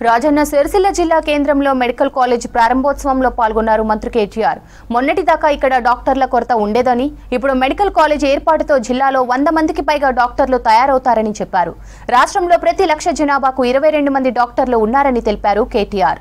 రాజన్న సిరిసిల్ల జిల్లా కేంద్రంలో medical college ప్రారంభోత్సవంలో పాల్గొన్నారు మంత్రి కేటీఆర్ మొన్నటిదాకా ఇక్కడ డాక్టర్ల కొరత ఉండేదని ఇప్పుడు మెడికల్ కాలేజ్ ఏర్పాటుతో జిల్లాలో వంద మందికి పైగా డాక్టర్లు తయారవుతారని చెప్పారు రాష్ట్రంలో ప్రతి లక్ష జనాభాకు ఇరవై రెండు మంది డాక్టర్లు ఉన్నారని తెలిపారు KTR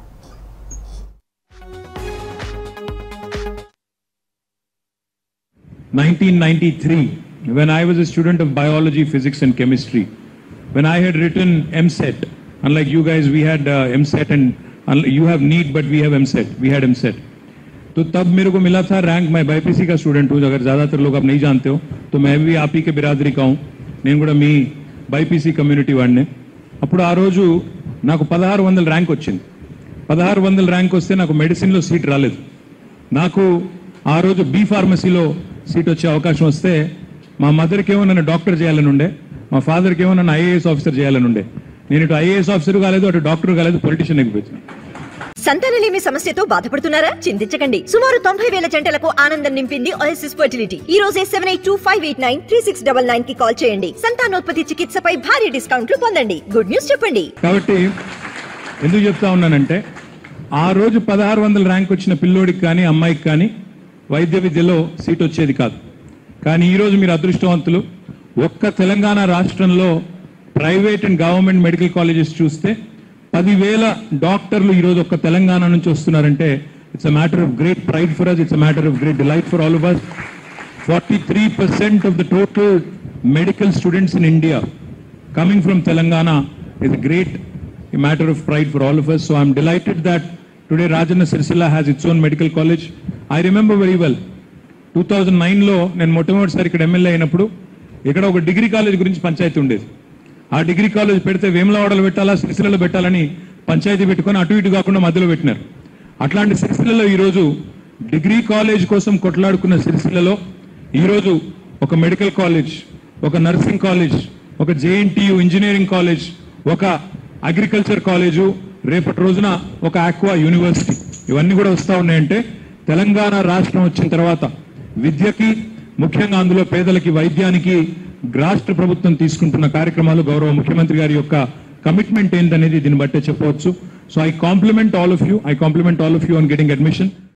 nineteen ninety-three, when I was a student of biology, physics and chemistry, when I had written MSET, unlike you guys, we had uh, MSET and unlike- you have NEET, but we have MSET, we had MSET. तो तब मेरे को मिला था rank मैं BiPC का student हूँ अगर ज्यादातर लोग आप नहीं जानते हो तो मैं भी आप ही के बिरादरी का हूँ నేను కూడా మీ బైపీసీ కమ్యూనిటీ వాడినే అప్పుడు ఆ రోజు నాకు పదహారు వందల ర్యాంక్ వచ్చింది పదహారు వందల ర్యాంక్ వస్తే నాకు మెడిసిన్లో సీట్ రాలేదు నాకు ఆ రోజు బి ఫార్మసీలో సీట్ వచ్చే అవకాశం వస్తే మా మదర్కి ఏమో నన్ను డాక్టర్ చేయాలని ఉండే మా ఫాదర్కి ఏమో నన్ను ఐఏఎస్ ఆఫీసర్ చేయాలని ఉండే నేను ఇటు ఐఏఎస్ ఆఫీసర్ కాలేదు అటు డాక్టర్ కాలేదు పొలిటీషియన్ ఎక్కిపోయాను సంతానలేమి సమస్యతో బాధపడుతున్నారా చింతించకండి సుమారు తొంభై వేల జంటలకు ఆనందం నింపింది ఓఎస్ఎస్ ఫర్టిలిటీ ఈ రోజే seven eight two five eight nine three six double nine కి కాల్ చేయండి సంతానోత్పత్తి చికిత్సపై భారీ డిస్కౌంట్లు పొందండి గుడ్ న్యూస్ చెప్పండి కాబట్టి ఎందుకు చెప్తా ఉన్నానంటే ఆ రోజు పదహారు వందల ర్యాంక్ వచ్చిన పిల్లోడికి కానీ అమ్మాయికి కానీ వైద్య విద్యలో సీట్ వచ్చేది కాదు కానీ ఈరోజు మీరు అదృష్టవంతులు ఒక్క తెలంగాణ రాష్ట్రంలో private and government medical colleges చూస్తే పదివేల డాక్టర్లు ఈరోజు ఒక్క తెలంగాణ నుంచి వస్తున్నారంటే it's a matter of great pride for us it's a matter of great delight for all of us 43% of the total medical students in India coming from Telangana is a great matter of pride for all of us. So I'm delighted that today Rajanna Sirsila has its own medical college. I remember very well, 2009లో నేను మొట్టమొదటిసారి ఇక్కడ MLA అయినప్పుడు ఇక్కడ ఒక degree college గురించి పంచాయతీ ఉండేది ఆ డిగ్రీ కాలేజ్ పెడితే వేములవాడలో పెట్టాలా సిరిసిల్లలో పెట్టాలని పంచాయతీ పెట్టుకొని అటు ఇటు కాకుండా మధ్యలో పెట్టినారు అట్లాంటి సిరిసిల్లలో ఈరోజు డిగ్రీ కాలేజ్ కోసం కొట్లాడుకున్న సిరిసిల్లలో ఈరోజు ఒక మెడికల్ కాలేజ్ ఒక నర్సింగ్ కాలేజ్ ఒక జేఎన్టీయు ఇంజనీరింగ్ కాలేజ్ ఒక అగ్రికల్చర్ కాలేజు రేపటి రోజున ఒక ఆక్వా యూనివర్సిటీ ఇవన్నీ కూడా వస్తా ఉన్నాయంటే తెలంగాణ రాష్ట్రం వచ్చిన తర్వాత విద్యకి ముఖ్యంగా అందులో పేదలకి వైద్యానికి రాష్ట్ర ప్రభుత్వం తీసుకుంటున్న కార్యక్రమాలు గౌరవ ముఖ్యమంత్రి గారి యొక్క కమిట్మెంట్ ఏంటనేది దీన్ని బట్టే చెప్పవచ్చు so I compliment all of you I compliment all of you on getting admission